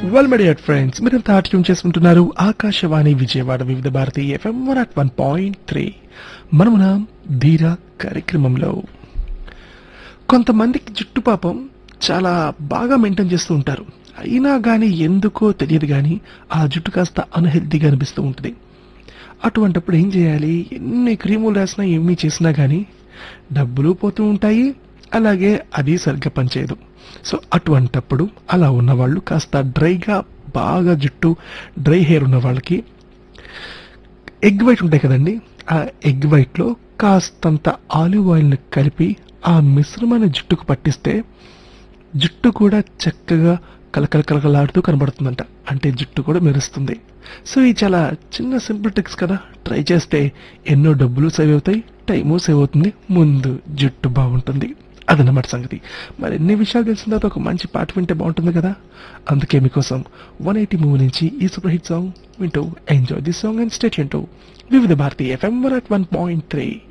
well మీడియట్ friends మీరంతా tune చేసుకుంటున్నారు Akashvani Vijayawada Vividh Bharati FM one at one point three మనమున ధీర కార్యక్రమంలో కొంతమందికి జుట్టు పాపం చాలా బాగా మెయింటైన్ చేస్తూ ఉంటారు అయినా కానీ ఎందుకో తెలియదు కానీ ఆ జుట్టు కాస్త అన్హెల్తీగా అనిపిస్తూ ఉంటుంది అటువంటప్పుడు ఏం చేయాలి ఎన్ని క్రీములు రాసినా ఏమీ చేసినా కానీ డబ్బులు పోతూ ఉంటాయి అలాగే అది సరిగ్గా పనిచేయదు సో అటువంటప్పుడు అలా ఉన్న వాళ్ళు కాస్త డ్రైగా బాగా జుట్టు డ్రై హెయిర్ ఉన్న వాళ్ళకి ఎగ్ వైట్ ఉంటాయి కదండి ఆ ఎగ్ వైట్లో కాస్తంత ఆలివ్ ఆయిల్ని కలిపి ఆ మిశ్రమాన్ని జుట్టుకు పట్టిస్తే జుట్టు కూడా చక్కగా కలకల కలకలాడుతూ కనబడుతుందంట అంటే జుట్టు కూడా మెరుస్తుంది సో ఈ చాలా చిన్న సింపుల్ ట్రిక్స్ కదా ట్రై చేస్తే ఎన్నో డబ్బులు సేవ్ అవుతాయి టైము సేవ్ అవుతుంది ముందు జుట్టు బాగుంటుంది అదన్నమాట సంగతి మరి ఎన్ని విషయాలు తెలిసిన తర్వాత ఒక మంచి పాట వింటే బాగుంటుంది కదా అందుకే మీకోసం వన్ ఎయిటీ మూవీ నుంచి ఈ సూపర్ హిట్ సాంగ్ వింటూ enjoy this song and state వింటూ Vividh Bharati FM one at one point three